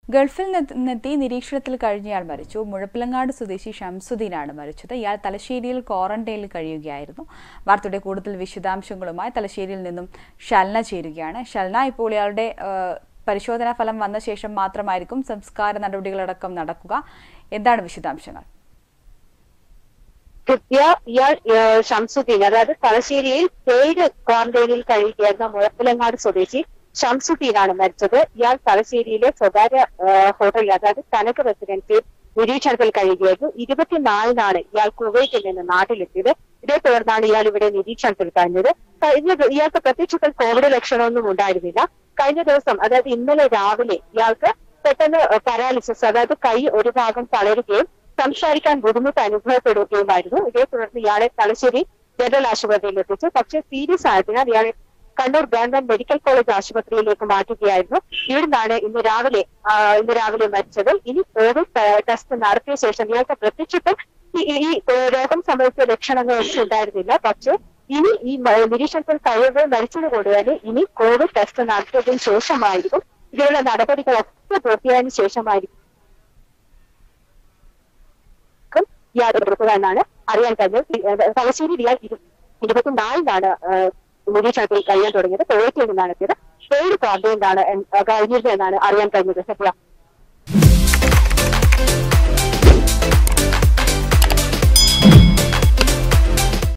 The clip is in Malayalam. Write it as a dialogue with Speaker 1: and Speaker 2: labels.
Speaker 1: ഗൾഫിൽ നിന്നെത്തി നിരീക്ഷണത്തിൽ കഴിഞ്ഞയാൾ മരിച്ചു മുഴപ്പിലങ്ങാട് സ്വദേശി ഷംസുദ്ദീനാണ് മരിച്ചത് ഇയാൾ തലശ്ശേരിയിൽ ക്വാറന്റൈനിൽ കഴിയുകയായിരുന്നു വാർത്തയുടെ കൂടുതൽ വിശദാംശങ്ങളുമായി തലശ്ശേരിയിൽ നിന്നും ഷൽന ചേരുകയാണ് ഷൽന ഇപ്പോൾ ഇയാളുടെ ഏഹ്, പരിശോധനാ ഫലം വന്ന ശേഷം മാത്രമായിരിക്കും സംസ്കാര നടപടികളടക്കം നടക്കുക എന്താണ് വിശദാംശങ്ങൾ
Speaker 2: കൃത്യ ഇയാൾ ഏഹ്, ഷംസുദ്ദീൻ അതായത് തലശ്ശേരിയിൽ ഏഴ് ക്വാറന്റൈനിൽ കഴിയുകയായിരുന്ന മുഴപ്പിലങ്ങാട് സ്വദേശി ഷംസുദ്ദീനാണ് മരിച്ചത് ഇയാൾ തലശ്ശേരിയിലെ സ്വകാര്യ ഏഹ്, ഹോട്ടലിൽ അതായത് കനക റെസിഡൻസിയിൽ നിരീക്ഷണത്തിൽ കഴിയുകയായിരുന്നു ഇരുപത്തിനാലിനാണ് ഇയാൾ കുവൈറ്റിൽ നിന്ന് നാട്ടിലെത്തിയത് ഇതേ തുടർന്നാണ് ഇയാൾ ഇവിടെ നിരീക്ഷണത്തിൽ കഴിഞ്ഞത് കഴിഞ്ഞ ദി- ഇയാൾക്ക് പ്രത്യക്ഷത്തിൽ കോവിഡ് ലക്ഷണമൊന്നും ഉണ്ടായിരുന്നില്ല കഴിഞ്ഞ ദിവസം അതായത് ഇന്നലെ രാവിലെ ഇയാൾക്ക് പെട്ടെന്ന് പാരാലിസിസ് അതായത് കൈ ഒരു ഭാഗം തളരുകയും സംസാരിക്കാൻ ബുദ്ധിമുട്ട് അനുഭവപ്പെടുകയുമായിരുന്നു ഇതേ തുടർന്ന് ഇയാളെ തലശ്ശേരി ജനറൽ ആശുപത്രിയിൽ എത്തിച്ചു പക്ഷേ സീരിയസ് ആയതിനാൽ ഇയാളെ കണ്ണൂർ ഗവൺമെന്റ് മെഡിക്കൽ കോളേജ് ആശുപത്രിയിലേക്ക് മാറ്റുകയായിരുന്നു ഇവിടുന്നാണ് ഇന്ന് രാവിലെ ആ, ഇന്ന് രാവിലെ മരിച്ചത് ഇനി കോവിഡ് ടെ- ടെസ്റ്റ് നടത്തിയ ശേഷം ഇയാൾക്ക് പ്രത്യക്ഷത്തിൽ ഈ- ഈ ഈ രോഗം സംബന്ധിച്ച ലക്ഷണങ്ങളൊന്നും ഉണ്ടായിരുന്നില്ല പക്ഷേ ഇനി ഈ മ- നിരീക്ഷണത്തിൽ കഴിവ് മരിച്ചത് കൊണ്ട് തന്നെ ഇനി കോവിഡ് ടെസ്റ്റ് നടത്തിയതിനു ശേഷമായിരിക്കും ഇതിനുള്ള നടപടികളൊക്കെ പൂർത്തിയായതിനു ശേഷമായിരിക്കും ഇയാൾ എടുക്കുക എന്നാണ് അറിയാൻ കഴിഞ്ഞത് ഈ, ഏഹ്, തലശ്ശേരി ഇയാൾ ഇരു- ഇരുപത്തിനാലിനാണ് ഏഹ്, നിരീക്ഷണത്തിൽ കഴിയാൻ തുടങ്ങിയത് കോഴിക്കോട് നിന്നാണ് എത്തിയത് ഏഴ് ക്വാറന്റൈനിലാണ് കഴിഞ്ഞിരുന്നത് എന്നാണ് അറിയാൻ കഴിഞ്ഞത് സത്യ